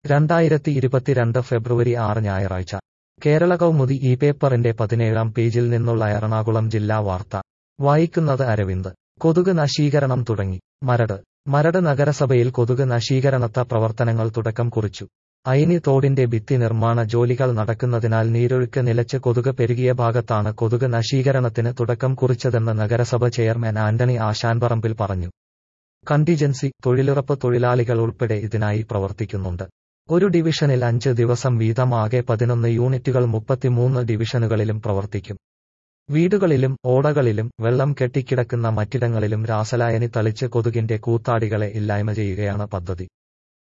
രണ്ടായിരത്തി ഇരുപത്തിരണ്ട് ഫെബ്രുവരി ആറ് ഞായറാഴ്ച കേരള കൗമുദി ഈ പേപ്പറിന്റെ പതിനേഴാം പേജിൽ നിന്നുള്ള എറണാകുളം ജില്ലാ വാർത്ത വായിക്കുന്നത് അരവിന്ദ് കൊതുക് നശീകരണം തുടങ്ങി മരട് മരട് നഗരസഭയിൽ കൊതുക് നശീകരണത്ത പ്രവർത്തനങ്ങൾ തുടക്കം കുറിച്ചു അയിനി തോടിന്റെ ഭിത്തി നിർമ്മാണ ജോലികൾ നടക്കുന്നതിനാൽ നീരൊഴുക്ക് നിലച്ച് കൊതുക് പെരുകിയ ഭാഗത്താണ് കൊതുക് നശീകരണത്തിന് തുടക്കം കുറിച്ചതെന്ന് നഗരസഭ ചെയർമാൻ ആന്റണി ആശാൻപറമ്പിൽ പറഞ്ഞു കണ്ടിജൻസി തൊഴിലുറപ്പ് തൊഴിലാളികൾ ഉൾപ്പെടെ ഇതിനായി പ്രവർത്തിക്കുന്നുണ്ട് ഒരു ഡിവിഷനിൽ അഞ്ച് ദിവസം വീതം ആകെ പതിനൊന്ന് യൂണിറ്റുകൾ മുപ്പത്തിമൂന്ന് ഡിവിഷനുകളിലും പ്രവർത്തിക്കും വീടുകളിലും ഓടകളിലും വെള്ളം കെട്ടിക്കിടക്കുന്ന മറ്റിടങ്ങളിലും രാസലായനി തളിച്ച് കൊതുകിന്റെ കൂത്താടികളെ ഇല്ലായ്മ ചെയ്യുകയാണ് പദ്ധതി